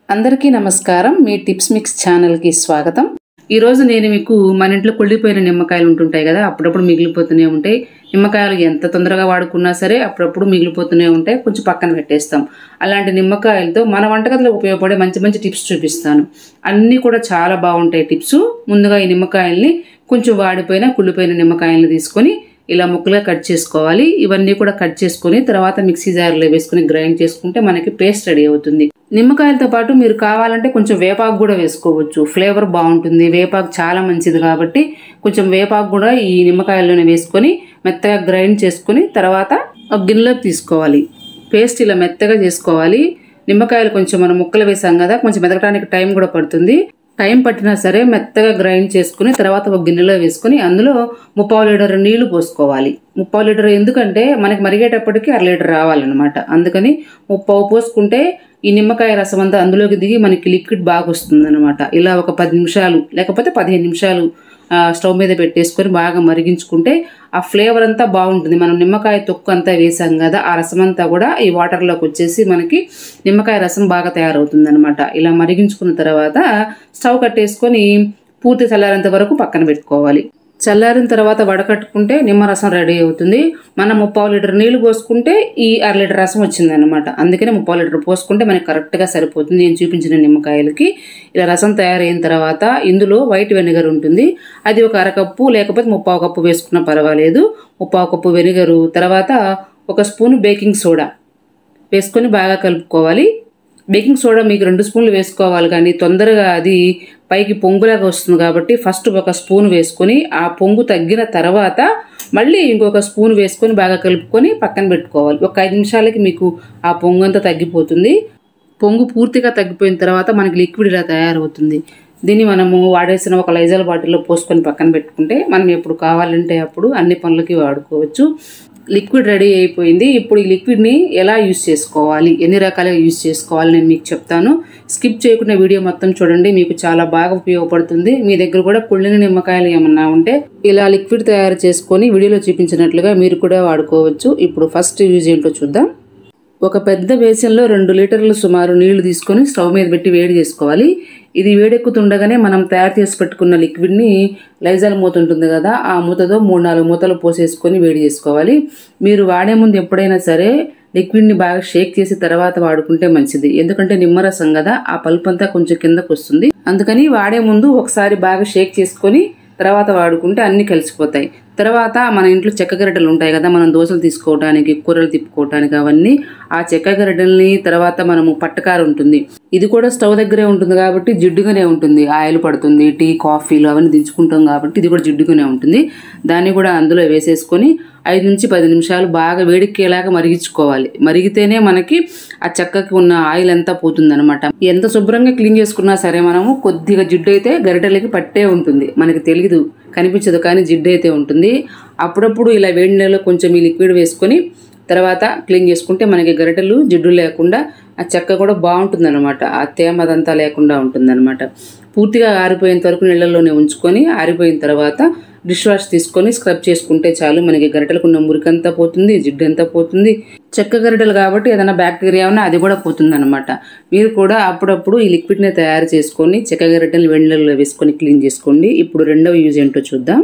అందరికీ నమస్కారం మీ tips mix ఛానల్కి స్వాగతం ఈరోజు నేను మీకు మన ఇంట్లో కుళ్ళిపోయిన నిమ్మకాయలు ఉంటుంటాయి కదా అప్పుడప్పుడు మిగిలిపోతూనే ఉంటాయి నిమ్మకాయలు ఎంత తొందరగా వాడుకున్నా సరే అప్పుడప్పుడు మిగిలిపోతూనే ఉంటాయి కొంచెం పక్కన పెట్టేస్తాం అలాంటి నిమ్మకాయలతో మన వంటగదిలో ఉపయోగపడే మంచి మంచి టిప్స్ చూపిస్తాను అన్నీ కూడా చాలా బాగుంటాయి టిప్స్ ముందుగా ఈ నిమ్మకాయల్ని కొంచెం వాడిపోయిన కుళ్ళిపోయిన నిమ్మకాయల్ని తీసుకొని ఇలా ముక్కలుగా కట్ చేసుకోవాలి ఇవన్నీ కూడా కట్ చేసుకొని తర్వాత మిక్సీ జార్లో వేసుకుని గ్రైండ్ చేసుకుంటే మనకి పేస్ట్ రెడీ అవుతుంది నిమ్మకాయలతో పాటు మీరు కావాలంటే కొంచెం వేపాకు కూడా వేసుకోవచ్చు ఫ్లేవర్ బాగుంటుంది వేపాకు చాలా మంచిది కాబట్టి కొంచెం వేపాకు కూడా ఈ నిమ్మకాయల్లోనే వేసుకొని మెత్తగా గ్రైండ్ చేసుకొని తర్వాత ఒక గిన్నెలోకి తీసుకోవాలి పేస్ట్ ఇలా మెత్తగా చేసుకోవాలి నిమ్మకాయలు కొంచెం మనం ముక్కలు వేసాం కదా కొంచెం మెదగడానికి టైం కూడా పడుతుంది టైం పట్టినా సరే మెత్తగా గ్రైండ్ చేసుకుని తర్వాత ఒక గిన్నెలో వేసుకుని అందులో ముప్పావు లీటర్ నీళ్లు పోసుకోవాలి ముప్పావు లీటర్ ఎందుకంటే మనకి మరిగేటప్పటికి అర లీటర్ రావాలన్నమాట అందుకని ముప్పావు పోసుకుంటే ఈ నిమ్మకాయ రసం అంతా అందులోకి దిగి మనకి లిక్విడ్ బాగా వస్తుంది ఇలా ఒక పది నిమిషాలు లేకపోతే పదిహేను నిమిషాలు స్టవ్ మీద పెట్టేసుకొని బాగా మరిగించుకుంటే ఆ ఫ్లేవర్ అంతా బాగుంటుంది మనం నిమ్మకాయ తొక్కు అంతా వేసాం కదా ఆ రసం అంతా కూడా ఈ వాటర్లోకి వచ్చేసి మనకి నిమ్మకాయ రసం బాగా తయారవుతుంది అనమాట ఇలా మరిగించుకున్న తర్వాత స్టవ్ కట్టేసుకొని పూర్తి చల్లారేంత వరకు పక్కన పెట్టుకోవాలి చల్లారిన తర్వాత వడకట్టుకుంటే నిమ్మరసం రెడీ అవుతుంది మనం ముప్పావు లీటర్ నీళ్లు పోసుకుంటే ఈ అర లీటర్ రసం వచ్చింది అనమాట అందుకనే ముప్పావు లీటర్ పోసుకుంటే మనకి కరెక్ట్గా సరిపోతుంది నేను చూపించిన నిమ్మకాయలకి ఇలా రసం తయారైన తర్వాత ఇందులో వైట్ వెనిగర్ ఉంటుంది అది ఒక అరకప్పు లేకపోతే ముప్పావు కప్పు వేసుకున్నా పర్వాలేదు ముప్పావు కప్పు వెనిగరు తర్వాత ఒక స్పూన్ బేకింగ్ సోడా వేసుకొని బాగా కలుపుకోవాలి బేకింగ్ సోడా మీకు రెండు స్పూన్లు వేసుకోవాలి కానీ తొందరగా అది పైకి పొంగులాగా వస్తుంది కాబట్టి ఫస్ట్ ఒక స్పూన్ వేసుకొని ఆ పొంగు తగ్గిన తర్వాత మళ్ళీ ఇంకొక స్పూన్ వేసుకొని బాగా కలుపుకొని పక్కన పెట్టుకోవాలి ఒక ఐదు నిమిషాలకి మీకు ఆ పొంగు అంతా తగ్గిపోతుంది పొంగు పూర్తిగా తగ్గిపోయిన తర్వాత మనకి లిక్విడ్ ఇలా తయారవుతుంది దీన్ని మనము వాడేసిన ఒక లైజాల్ బాటిల్లో పోసుకొని పక్కన పెట్టుకుంటే మనం ఎప్పుడు కావాలంటే అప్పుడు అన్ని పనులకి వాడుకోవచ్చు లిక్విడ్ రెడీ అయిపోయింది ఇప్పుడు ఈ లిక్విడ్ని ఎలా యూస్ చేసుకోవాలి ఎన్ని రకాలుగా యూస్ చేసుకోవాలి నేను మీకు చెప్తాను స్కిప్ చేయకుండా వీడియో మొత్తం చూడండి మీకు చాలా బాగా ఉపయోగపడుతుంది మీ దగ్గర కూడా కుళ్ళిన నిమ్మకాయలు ఏమన్నా ఉంటే ఇలా లిక్విడ్ తయారు చేసుకొని వీడియోలో చూపించినట్లుగా మీరు కూడా వాడుకోవచ్చు ఇప్పుడు ఫస్ట్ యూజ్ ఏంటో చూద్దాం ఒక పెద్ద బేసిన్లో రెండు లీటర్లు సుమారు నీళ్లు తీసుకొని స్టవ్ మీద పెట్టి వేడి చేసుకోవాలి ఇది వేడెక్కుతుండగానే మనం తయారు చేసి పెట్టుకున్న లిక్విడ్ని లైజాల్ మూత ఉంటుంది కదా ఆ మూతతో మూడు నాలుగు మూతలు పోసేసుకొని వేడి చేసుకోవాలి మీరు వాడే ముందు ఎప్పుడైనా సరే లిక్విడ్ని బాగా షేక్ చేసి తర్వాత వాడుకుంటే మంచిది ఎందుకంటే నిమ్మరసం కదా ఆ పల్పు అంతా కొంచెం కిందకు వస్తుంది అందుకని వాడే ముందు ఒకసారి బాగా షేక్ చేసుకొని తర్వాత వాడుకుంటే అన్నీ కలిసిపోతాయి తర్వాత మన ఇంట్లో చెక్క గరిటెలు ఉంటాయి కదా మనం దోశలు తీసుకోవడానికి కూరలు తిప్పుకోవడానికి అవన్నీ ఆ చెక్క గరిటెల్ని తర్వాత మనము పట్టకారు ఉంటుంది ఇది కూడా స్టవ్ దగ్గరే ఉంటుంది కాబట్టి జిడ్డుగానే ఉంటుంది ఆయిల్ పడుతుంది టీ కాఫీలు అవన్నీ దించుకుంటాం కాబట్టి ఇది కూడా జిడ్డుగానే ఉంటుంది దాన్ని కూడా అందులో వేసేసుకొని ఐదు నుంచి పది నిమిషాలు బాగా వేడిక్కేలాగా మరిగించుకోవాలి మరిగితేనే మనకి ఆ చెక్కకి ఉన్న ఆయిల్ అంతా పోతుంది అనమాట ఎంత శుభ్రంగా క్లీన్ చేసుకున్నా సరే మనము కొద్దిగా జిడ్డు అయితే గరిటెలకి పట్టే ఉంటుంది మనకి తెలియదు కనిపించదు కానీ జిడ్డు అయితే ఉంటుంది అప్పుడప్పుడు ఇలా వేడి నీళ్ళలో కొంచెం ఈ లిక్విడ్ వేసుకొని తర్వాత క్లీన్ చేసుకుంటే మనకి గరిటెలు జిడ్డు లేకుండా ఆ చెక్క కూడా బాగుంటుంది అనమాట ఆ తేమ అదంతా లేకుండా ఉంటుంది అనమాట పూర్తిగా ఆరిపోయేంత వరకు నీళ్ళల్లోనే ఉంచుకొని ఆరిపోయిన తర్వాత డిష్ వాష్ తీసుకొని స్క్రబ్ చేసుకుంటే చాలు మనకి గరిటెలకు ఉన్న మురికంతా పోతుంది జిడ్డు అంతా పోతుంది చెక్క గరిటెలు కాబట్టి ఏదైనా బ్యాక్టీరియా ఉన్నా అది కూడా పోతుంది అనమాట మీరు కూడా అప్పుడప్పుడు ఈ లిక్విడ్ని తయారు చేసుకొని చెక్క గరిటెలు వెండిలో వేసుకొని క్లీన్ చేసుకోండి ఇప్పుడు రెండవ యూజ్ ఏంటో చూద్దాం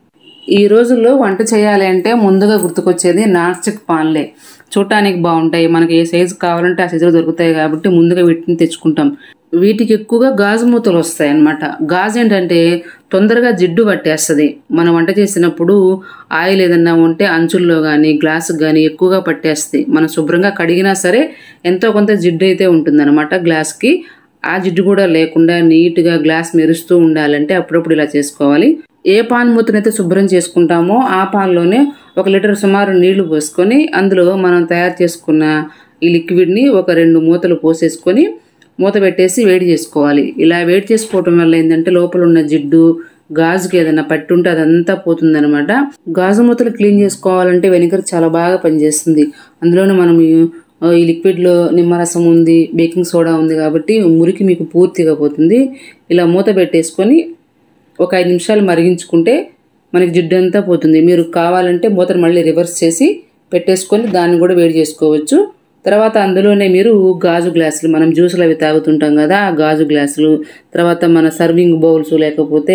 ఈ రోజుల్లో వంట చేయాలి అంటే ముందుగా గుర్తుకొచ్చేది నాన్ స్టిక్ పాన్లే చూడటానికి బాగుంటాయి మనకి ఏ సైజు కావాలంటే ఆ సైజులో దొరుకుతాయి కాబట్టి ముందుగా వీటిని తెచ్చుకుంటాం వీటికి ఎక్కువగా గాజు మూతలు వస్తాయి అన్నమాట గాజు ఏంటంటే తొందరగా జిడ్డు పట్టేస్తుంది మనం వంట చేసినప్పుడు ఆయిల్ ఏదన్నా ఉంటే అంచుల్లో కానీ గ్లాసుకు కానీ ఎక్కువగా పట్టేస్తుంది మనం శుభ్రంగా కడిగినా సరే ఎంతో కొంత జిడ్డు అయితే ఉంటుందన్నమాట గ్లాస్కి ఆ జిడ్డు కూడా లేకుండా నీట్గా గ్లాస్ మెరుస్తూ ఉండాలంటే అప్పుడప్పుడు ఇలా చేసుకోవాలి ఏ పాన్ మూతనైతే శుభ్రం చేసుకుంటామో ఆ పాన్లోనే ఒక లీటర్ సుమారు నీళ్లు పోసుకొని అందులో మనం తయారు చేసుకున్న ఈ లిక్విడ్ని ఒక రెండు మూతలు పోసేసుకొని మూత పెట్టేసి వేడి చేసుకోవాలి ఇలా వేడి చేసుకోవటం వల్ల ఏంటంటే లోపల ఉన్న జిడ్డు గాజుకి ఏదైనా పట్టి ఉంటే అదంతా పోతుందనమాట గాజు మూతలు క్లీన్ చేసుకోవాలంటే వెనిగర్ చాలా బాగా పనిచేస్తుంది అందులోనే మనం ఈ లిక్విడ్లో నిమ్మరసం ఉంది బేకింగ్ సోడా ఉంది కాబట్టి మురికి మీకు పూర్తిగా పోతుంది ఇలా మూత పెట్టేసుకొని ఒక ఐదు నిమిషాలు మరిగించుకుంటే మనకి జిడ్డు అంతా పోతుంది మీరు కావాలంటే మూతను మళ్ళీ రివర్స్ చేసి పెట్టేసుకొని దాన్ని కూడా వేడి చేసుకోవచ్చు తర్వాత అందులోనే మీరు గాజు గ్లాసులు మనం జ్యూసులు అవి తాగుతుంటాం కదా ఆ గాజు గ్లాసులు తర్వాత మన సర్వింగ్ బౌల్స్ లేకపోతే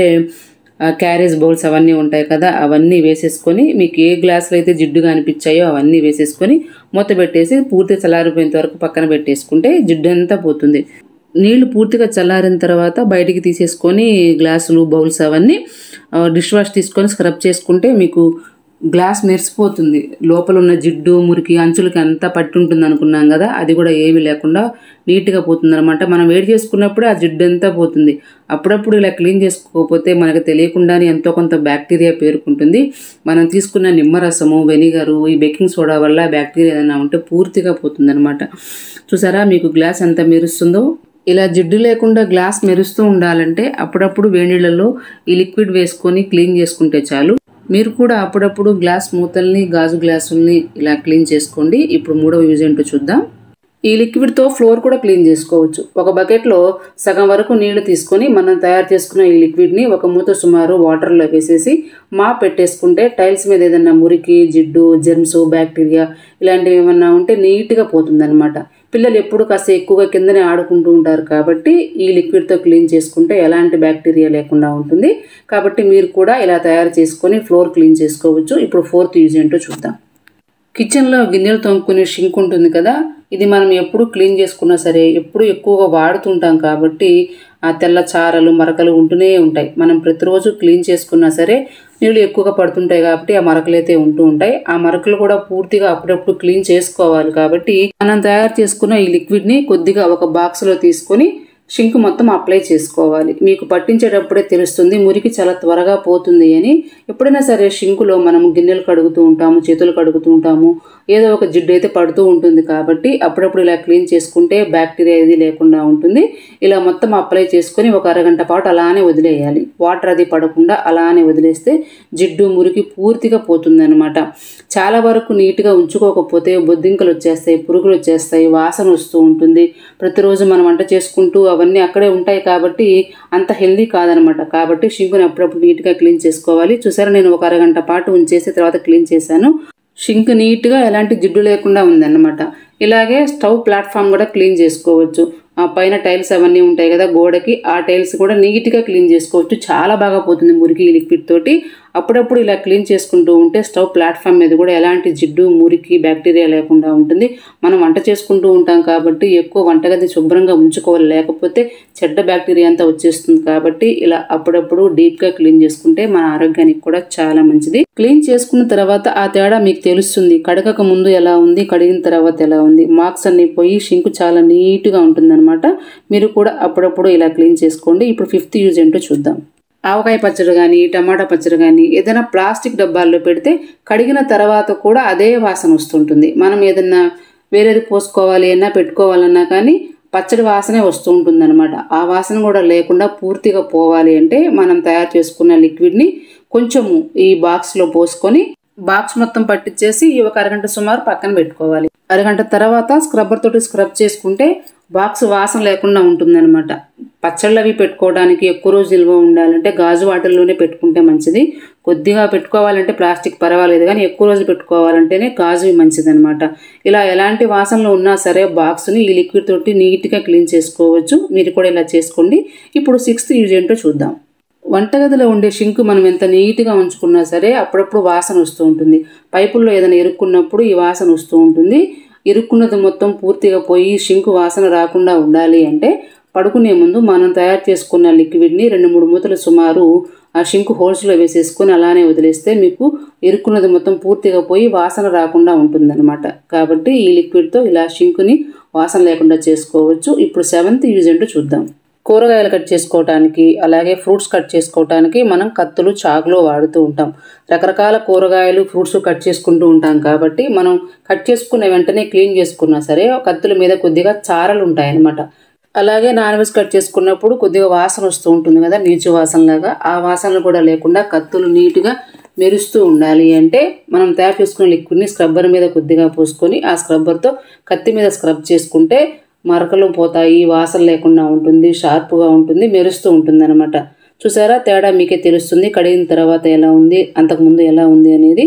ఆ క్యారేజ్ బౌల్స్ అవన్నీ ఉంటాయి కదా అవన్నీ వేసేసుకొని మీకు ఏ గ్లాసులు అయితే జిడ్డుగా అనిపించాయో అవన్నీ వేసేసుకొని మూత పెట్టేసి పూర్తి చల్లారిపోయేంత వరకు పక్కన పెట్టేసుకుంటే జిడ్డు అంతా పోతుంది నీళ్లు పూర్తిగా చల్లారిన తర్వాత బయటికి తీసేసుకొని గ్లాసులు బౌల్స్ అవన్నీ డిష్ వాష్ తీసుకొని స్క్రబ్ చేసుకుంటే మీకు గ్లాస్ మెరిసిపోతుంది లోపల ఉన్న జిడ్డు మురికి అంచులకి అంతా పట్టి ఉంటుంది అనుకున్నాం కదా అది కూడా ఏమీ లేకుండా నీట్గా పోతుంది అనమాట మనం వేడి చేసుకున్నప్పుడే ఆ జిడ్డు అంతా పోతుంది అప్పుడప్పుడు ఇలా క్లీన్ చేసుకోకపోతే మనకు తెలియకుండానే ఎంతో కొంత బ్యాక్టీరియా పేరుకుంటుంది మనం తీసుకున్న నిమ్మరసము వెనిగరు ఈ బేకింగ్ సోడా వల్ల బ్యాక్టీరియా ఏదైనా ఉంటే పూర్తిగా పోతుంది అనమాట చూసారా మీకు గ్లాస్ ఎంత మెరుస్తుందో ఇలా జిడ్డు లేకుండా గ్లాస్ మెరుస్తూ ఉండాలంటే అప్పుడప్పుడు వేడిళ్ళలో ఈ లిక్విడ్ వేసుకొని క్లీన్ చేసుకుంటే చాలు మీరు కూడా అప్పుడప్పుడు గ్లాస్ మూతల్ని గాజు గ్లాసుల్ని ఇలా క్లీన్ చేసుకోండి ఇప్పుడు మూడవ యూజ్ ఏంటో చూద్దాం ఈ లిక్విడ్తో ఫ్లోర్ కూడా క్లీన్ చేసుకోవచ్చు ఒక బకెట్లో సగం వరకు నీళ్లు తీసుకొని మనం తయారు చేసుకున్న ఈ లిక్విడ్ని ఒక మూత సుమారు వాటర్లో వేసేసి మా పెట్టేసుకుంటే టైల్స్ మీద ఏదైనా మురికి జిడ్డు జెర్మ్స్ బ్యాక్టీరియా ఇలాంటివి ఏమన్నా ఉంటే నీట్గా పోతుందన్నమాట పిల్లలు ఎప్పుడు కాస్త ఎక్కువగా కిందనే ఆడుకుంటూ ఉంటారు కాబట్టి ఈ లిక్విడ్తో క్లీన్ చేసుకుంటే ఎలాంటి బ్యాక్టీరియా లేకుండా ఉంటుంది కాబట్టి మీరు కూడా ఇలా తయారు చేసుకొని ఫ్లోర్ క్లీన్ చేసుకోవచ్చు ఇప్పుడు ఫోర్త్ యూజ్ ఏంటో చూద్దాం కిచెన్లో గిన్నెలు తోముకునే షింక్ ఉంటుంది కదా ఇది మనం ఎప్పుడు క్లీన్ చేసుకున్నా సరే ఎప్పుడు ఎక్కువగా వాడుతుంటాం కాబట్టి ఆ తెల్ల చారలు మరకలు ఉంటూనే ఉంటాయి మనం ప్రతిరోజు క్లీన్ చేసుకున్నా సరే నీళ్ళు ఎక్కువగా పడుతుంటాయి కాబట్టి ఆ మరకలు అయితే ఉంటూ ఉంటాయి ఆ మరకలు కూడా పూర్తిగా అప్పుడప్పుడు క్లీన్ చేసుకోవాలి కాబట్టి మనం తయారు చేసుకున్న ఈ లిక్విడ్ని కొద్దిగా ఒక బాక్స్లో తీసుకొని షింక్ మొత్తం అప్లై చేసుకోవాలి మీకు పట్టించేటప్పుడే తెలుస్తుంది మురికి చాలా త్వరగా పోతుంది అని ఎప్పుడైనా సరే షింకులో మనం గిన్నెలు కడుగుతూ ఉంటాము చేతులు కడుగుతూ ఉంటాము ఏదో ఒక జిడ్డు అయితే పడుతూ ఉంటుంది కాబట్టి అప్పుడప్పుడు ఇలా క్లీన్ చేసుకుంటే బ్యాక్టీరియా ఏది లేకుండా ఉంటుంది ఇలా మొత్తం అప్లై చేసుకొని ఒక అరగంట పాటు అలానే వదిలేయాలి వాటర్ అది పడకుండా అలానే వదిలేస్తే జిడ్డు మురికి పూర్తిగా పోతుందన్నమాట చాలా వరకు నీట్గా ఉంచుకోకపోతే బొద్దింకలు వచ్చేస్తాయి పురుగులు వచ్చేస్తాయి వాసన వస్తూ ఉంటుంది ప్రతిరోజు మనం వంట చేసుకుంటూ అవన్నీ అక్కడే ఉంటాయి కాబట్టి అంత హెల్దీ కాదనమాట కాబట్టి షింకుని అప్పుడప్పుడు నీట్గా క్లీన్ చేసుకోవాలి చూసారా నేను ఒక అరగంట పాటు ఉంచేసి తర్వాత క్లీన్ చేశాను షింక్ నీట్గా ఎలాంటి జిడ్డు లేకుండా ఉందన్నమాట ఇలాగే స్టవ్ ప్లాట్ఫామ్ కూడా క్లీన్ చేసుకోవచ్చు ఆ పైన టైల్స్ అవన్నీ ఉంటాయి కదా గోడకి ఆ టైల్స్ కూడా నీట్గా క్లీన్ చేసుకోవచ్చు చాలా బాగా పోతుంది మురికి ఈ లిక్విడ్ తోటి అప్పుడప్పుడు ఇలా క్లీన్ చేసుకుంటూ ఉంటే స్టవ్ ప్లాట్ఫామ్ మీద కూడా ఎలాంటి జిడ్డు మురికి బ్యాక్టీరియా లేకుండా ఉంటుంది మనం వంట చేసుకుంటూ ఉంటాం కాబట్టి ఎక్కువ వంటగది శుభ్రంగా ఉంచుకోవాలి లేకపోతే చెడ్డ బ్యాక్టీరియా అంతా వచ్చేస్తుంది కాబట్టి ఇలా అప్పుడప్పుడు డీప్గా క్లీన్ చేసుకుంటే మన ఆరోగ్యానికి కూడా చాలా మంచిది క్లీన్ చేసుకున్న తర్వాత ఆ తేడా మీకు తెలుస్తుంది కడగక ముందు ఎలా ఉంది కడిగిన తర్వాత ఎలా ఉంది మార్క్స్ అన్ని పోయి షింకు చాలా నీట్గా ఉంటుందన్నమాట మీరు కూడా అప్పుడప్పుడు ఇలా క్లీన్ చేసుకోండి ఇప్పుడు ఫిఫ్త్ యూజ్ ఏంటో చూద్దాం ఆవకాయ పచ్చడి కానీ టమాటా పచ్చడి కానీ ఏదైనా ప్లాస్టిక్ డబ్బాల్లో పెడితే కడిగిన తర్వాత కూడా అదే వాసన వస్తుంటుంది మనం ఏదన్నా వేరేది పోసుకోవాలి అన్నా పెట్టుకోవాలన్నా కానీ పచ్చడి వాసనే వస్తూ ఉంటుంది అనమాట ఆ వాసన కూడా లేకుండా పూర్తిగా పోవాలి అంటే మనం తయారు చేసుకున్న లిక్విడ్ని కొంచెము ఈ బాక్స్లో పోసుకొని బాక్స్ మొత్తం పట్టించేసి ఒక అరగంట సుమారు పక్కన పెట్టుకోవాలి అరగంట తర్వాత స్క్రబ్బర్ తోటి స్క్రబ్ చేసుకుంటే బాక్స్ వాసన లేకుండా ఉంటుందన్నమాట పచ్చళ్ళు అవి పెట్టుకోవడానికి ఎక్కువ రోజు నిల్వ ఉండాలంటే గాజు వాటిల్లోనే పెట్టుకుంటే మంచిది కొద్దిగా పెట్టుకోవాలంటే ప్లాస్టిక్ పర్వాలేదు కానీ ఎక్కువ రోజు పెట్టుకోవాలంటేనే గాజు మంచిదన్నమాట ఇలా ఎలాంటి వాసనలు ఉన్నా సరే బాక్స్ని ఈ లిక్విడ్ తోటి నీట్గా క్లీన్ చేసుకోవచ్చు మీరు కూడా ఇలా చేసుకోండి ఇప్పుడు సిక్స్త్ యూజ్ ఏంటో చూద్దాం వంటగదిలో ఉండే షింక్ మనం ఎంత నీట్గా ఉంచుకున్నా సరే అప్పుడప్పుడు వాసన వస్తూ ఉంటుంది పైపుల్లో ఏదైనా ఇరుక్కున్నప్పుడు ఈ వాసన వస్తూ ఉంటుంది ఇరుక్కున్నది మొత్తం పూర్తిగా పోయి షింకు వాసన రాకుండా ఉండాలి అంటే పడుకునే ముందు మనం తయారు చేసుకున్న లిక్విడ్ని రెండు మూడు మూతలు సుమారు ఆ షింకు హోల్స్లో వేసేసుకొని అలానే వదిలేస్తే మీకు ఇరుక్కున్నది మొత్తం పూర్తిగా పోయి వాసన రాకుండా ఉంటుందన్నమాట కాబట్టి ఈ లిక్విడ్తో ఇలా షింకుని వాసన లేకుండా చేసుకోవచ్చు ఇప్పుడు సెవెంత్ యూజ్ ఏంటో చూద్దాం కూరగాయలు కట్ చేసుకోవటానికి అలాగే ఫ్రూట్స్ కట్ చేసుకోవటానికి మనం కత్తులు చాకులు వాడుతూ ఉంటాం రకరకాల కూరగాయలు ఫ్రూట్స్ కట్ చేసుకుంటూ ఉంటాం కాబట్టి మనం కట్ చేసుకున్న వెంటనే క్లీన్ చేసుకున్నా సరే కత్తుల మీద కొద్దిగా చారలు ఉంటాయన్నమాట అలాగే నాన్ వెజ్ కట్ చేసుకున్నప్పుడు కొద్దిగా వాసన వస్తూ ఉంటుంది కదా నీచు వాసనలాగా ఆ వాసనలు కూడా లేకుండా కత్తులు నీట్గా మెరుస్తూ ఉండాలి అంటే మనం తయారు చేసుకున్న లిక్విడ్ని స్క్రబ్బర్ మీద కొద్దిగా పోసుకొని ఆ స్క్రబ్బర్తో కత్తి మీద స్క్రబ్ చేసుకుంటే మరకలు పోతాయి వాసన లేకుండా ఉంటుంది షార్ప్గా ఉంటుంది మెరుస్తూ ఉంటుంది అనమాట చూసారా తేడా మీకే తెలుస్తుంది కడిగిన తర్వాత ఎలా ఉంది అంతకుముందు ఎలా ఉంది అనేది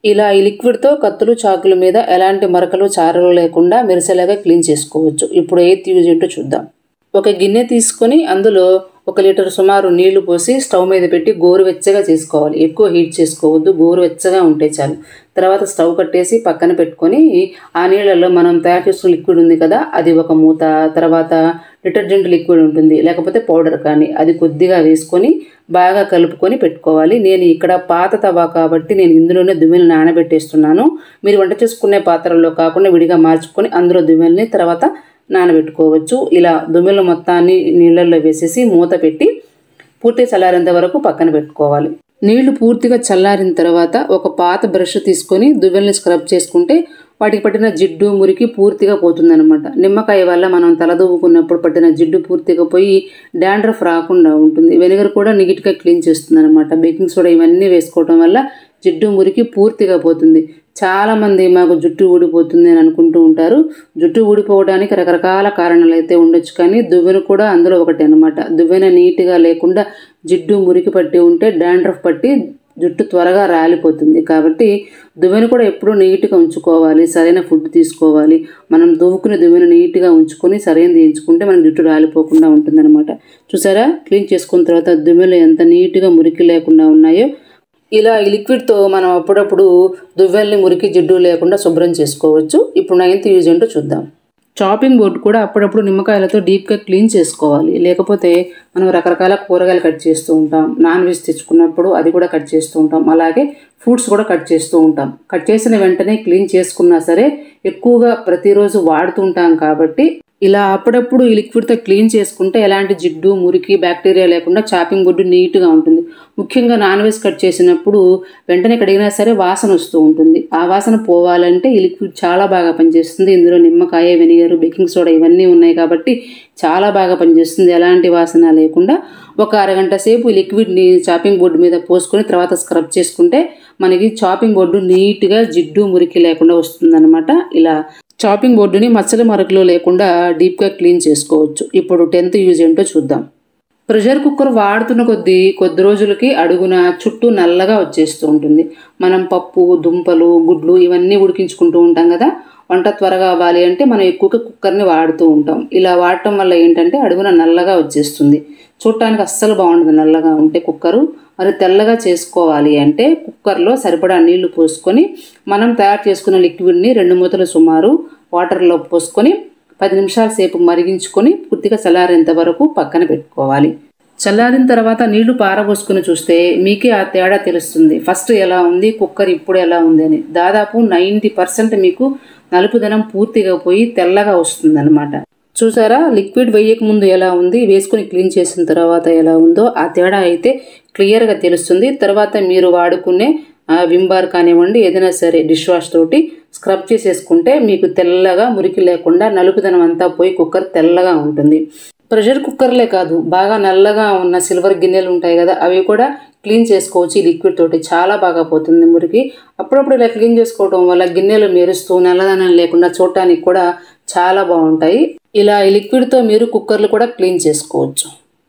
ఇలా ఈ లిక్విడ్తో కత్తులు చాకుల మీద ఎలాంటి మరకలు చారలు లేకుండా మెరిసేలాగా క్లీన్ చేసుకోవచ్చు ఇప్పుడు ఏది యూజ్ ఏంటో చూద్దాం ఒక గిన్నె తీసుకొని అందులో ఒక లీటర్ సుమారు నీళ్లు పోసి స్టవ్ మీద పెట్టి గోరువెచ్చగా చేసుకోవాలి ఎక్కువ హీట్ చేసుకోవద్దు గోరువెచ్చగా ఉంటే చాలు తర్వాత స్టవ్ కట్టేసి పక్కన పెట్టుకొని ఆ నీళ్ళల్లో మనం తయారు చేసుకున్న లిక్విడ్ ఉంది కదా అది ఒక మూత తర్వాత డిటర్జెంట్ లిక్విడ్ ఉంటుంది లేకపోతే పౌడర్ కానీ అది కొద్దిగా వేసుకొని బాగా కలుపుకొని పెట్టుకోవాలి నేను ఇక్కడ పాత తవా కాబట్టి నేను ఇందులోనే దువ్వెలు నానబెట్టేస్తున్నాను మీరు వంట చేసుకునే పాత్రల్లో కాకుండా విడిగా మార్చుకొని అందులో దువ్వెల్ని తర్వాత నానబెట్టుకోవచ్చు ఇలా దుమ్మెల మొత్తాన్ని నీళ్ళల్లో వేసేసి మూత పెట్టి పూర్తి చల్లారేంత వరకు పక్కన పెట్టుకోవాలి నీళ్లు పూర్తిగా చల్లారిన తర్వాత ఒక పాత బ్రష్ తీసుకొని దువ్వెల్ని స్క్రబ్ చేసుకుంటే వాటికి పట్టిన జిడ్డు మురికి పూర్తిగా పోతుందన్నమాట నిమ్మకాయ వల్ల మనం తలదూవుకున్నప్పుడు పట్టిన జిడ్డు పూర్తిగా పోయి డాండ్రఫ్ రాకుండా ఉంటుంది వెనిగర్ కూడా నీట్గా క్లీన్ చేస్తుంది అనమాట బేకింగ్ సోడా ఇవన్నీ వేసుకోవడం వల్ల జిడ్డు మురికి పూర్తిగా పోతుంది చాలామంది మాకు జుట్టు ఊడిపోతుంది అని అనుకుంటూ ఉంటారు జుట్టు ఊడిపోవడానికి రకరకాల కారణాలు అయితే ఉండొచ్చు కానీ దువ్వెన కూడా అందులో ఒకటి అనమాట దువ్వెన నీట్గా లేకుండా జిడ్డు మురికి పట్టి ఉంటే డాండ్రఫ్ పట్టి జుట్టు త్వరగా రాలిపోతుంది కాబట్టి దువ్వెన కూడా ఎప్పుడూ నీట్గా ఉంచుకోవాలి సరైన ఫుడ్ తీసుకోవాలి మనం దువ్వుకునే దువ్వెన నీట్గా ఉంచుకొని సరైనది ఎంచుకుంటే మన జుట్టు రాలిపోకుండా ఉంటుందన్నమాట చూసారా క్లీన్ చేసుకున్న తర్వాత దువ్వెలు ఎంత నీట్గా మురికి లేకుండా ఉన్నాయో ఇలా ఈ లిక్విడ్తో మనం అప్పుడప్పుడు దువ్వెల్ని మురికి జిడ్డు లేకుండా శుభ్రం చేసుకోవచ్చు ఇప్పుడు నైన్త్ యూజ్ ఏంటో చూద్దాం చాపింగ్ బోర్డు కూడా అప్పుడప్పుడు నిమ్మకాయలతో డీప్గా క్లీన్ చేసుకోవాలి లేకపోతే మనం రకరకాల కూరగాయలు కట్ చేస్తూ ఉంటాం నాన్ వెజ్ తెచ్చుకున్నప్పుడు అది కూడా కట్ చేస్తూ ఉంటాం అలాగే ఫ్రూట్స్ కూడా కట్ చేస్తూ ఉంటాం కట్ చేసిన వెంటనే క్లీన్ చేసుకున్నా సరే ఎక్కువగా ప్రతిరోజు వాడుతుంటాం కాబట్టి ఇలా అప్పుడప్పుడు ఈ లిక్విడ్తో క్లీన్ చేసుకుంటే ఎలాంటి జిడ్డు మురికి బ్యాక్టీరియా లేకుండా చాపింగ్ బోర్డు నీట్గా ఉంటుంది ముఖ్యంగా నాన్ వెజ్ కట్ చేసినప్పుడు వెంటనే కడిగినా సరే వాసన వస్తూ ఉంటుంది ఆ వాసన పోవాలంటే ఈ లిక్విడ్ చాలా బాగా పనిచేస్తుంది ఇందులో నిమ్మకాయ వెనిగర్ బేకింగ్ సోడా ఇవన్నీ ఉన్నాయి కాబట్టి చాలా బాగా పనిచేస్తుంది ఎలాంటి వాసన లేకుండా ఒక అరగంట సేపు ఈ లిక్విడ్ని చాపింగ్ బోర్డు మీద పోసుకొని తర్వాత స్క్రబ్ చేసుకుంటే మనకి చాపింగ్ బోర్డు నీట్గా జిడ్డు మురికి లేకుండా వస్తుందన్నమాట ఇలా చాపింగ్ బోర్డుని మచ్చల మరకలు లేకుండా డీప్గా క్లీన్ చేసుకోవచ్చు ఇప్పుడు టెన్త్ యూజ్ ఏంటో చూద్దాం ప్రెషర్ కుక్కర్ వాడుతున్న కొద్దీ కొద్ది రోజులకి అడుగున చుట్టూ నల్లగా వచ్చేస్తూ ఉంటుంది మనం పప్పు దుంపలు గుడ్లు ఇవన్నీ ఉడికించుకుంటూ ఉంటాం కదా వంట త్వరగా అవ్వాలి అంటే మనం ఎక్కువగా కుక్కర్ని వాడుతూ ఉంటాం ఇలా వాడటం వల్ల ఏంటంటే అడుగున నల్లగా వచ్చేస్తుంది చూడటానికి అస్సలు బాగుండదు నల్లగా ఉంటే కుక్కరు మరి తెల్లగా చేసుకోవాలి అంటే కుక్కర్లో సరిపడా నీళ్లు పోసుకొని మనం తయారు చేసుకున్న లిక్విడ్ని రెండు మూతలు సుమారు వాటర్లో పోసుకొని పది నిమిషాల సేపు మరిగించుకొని పూర్తిగా చల్లారేంత వరకు పక్కన పెట్టుకోవాలి చల్లారిన తర్వాత నీళ్లు పారబోసుకుని చూస్తే మీకే ఆ తేడా తెలుస్తుంది ఫస్ట్ ఎలా ఉంది కుక్కర్ ఇప్పుడు ఎలా ఉంది అని దాదాపు నైంటీ పర్సెంట్ మీకు నలుపుదనం పూర్తిగా పోయి తెల్లగా వస్తుందన్నమాట చూసారా లిక్విడ్ వేయక ముందు ఎలా ఉంది వేసుకుని క్లీన్ చేసిన తర్వాత ఎలా ఉందో ఆ తేడా అయితే క్లియర్గా తెలుస్తుంది తర్వాత మీరు వాడుకునే విమ్ బార్ కానివ్వండి ఏదైనా సరే డిష్ వాష్ తోటి స్క్రబ్ చేసేసుకుంటే మీకు తెల్లగా మురికి లేకుండా నలుపుదనం అంతా పోయి కుక్కర్ తెల్లగా ఉంటుంది ప్రెషర్ కుక్కర్లే కాదు బాగా నల్లగా ఉన్న సిల్వర్ గిన్నెలు ఉంటాయి కదా అవి కూడా క్లీన్ చేసుకోవచ్చు ఈ లిక్విడ్ తోటి చాలా బాగా పోతుంది మురికి అప్పుడప్పుడు ఇలా క్లీన్ చేసుకోవడం వల్ల గిన్నెలు మెరుస్తూ నల్లదనం లేకుండా చూడటానికి కూడా చాలా బాగుంటాయి ఇలా ఈ లిక్విడ్తో మీరు కుక్కర్లు కూడా క్లీన్ చేసుకోవచ్చు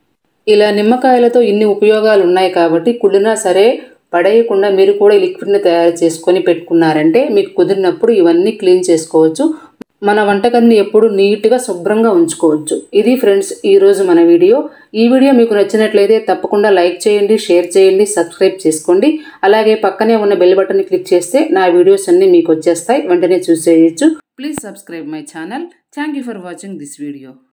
ఇలా నిమ్మకాయలతో ఇన్ని ఉపయోగాలు ఉన్నాయి కాబట్టి కుళ్ళినా సరే పడేయకుండా మీరు కూడా ఈ లిక్విడ్ని తయారు చేసుకొని పెట్టుకున్నారంటే మీకు కుదిరినప్పుడు ఇవన్నీ క్లీన్ చేసుకోవచ్చు మన వంటగదిని ఎప్పుడు నీట్గా శుభ్రంగా ఉంచుకోవచ్చు ఇది ఫ్రెండ్స్ ఈరోజు మన వీడియో ఈ వీడియో మీకు నచ్చినట్లయితే తప్పకుండా లైక్ చేయండి షేర్ చేయండి సబ్స్క్రైబ్ చేసుకోండి అలాగే పక్కనే ఉన్న బెల్ బటన్ క్లిక్ చేస్తే నా వీడియోస్ అన్నీ మీకు వచ్చేస్తాయి వెంటనే చూసేయచ్చు please subscribe my channel thank you for watching this video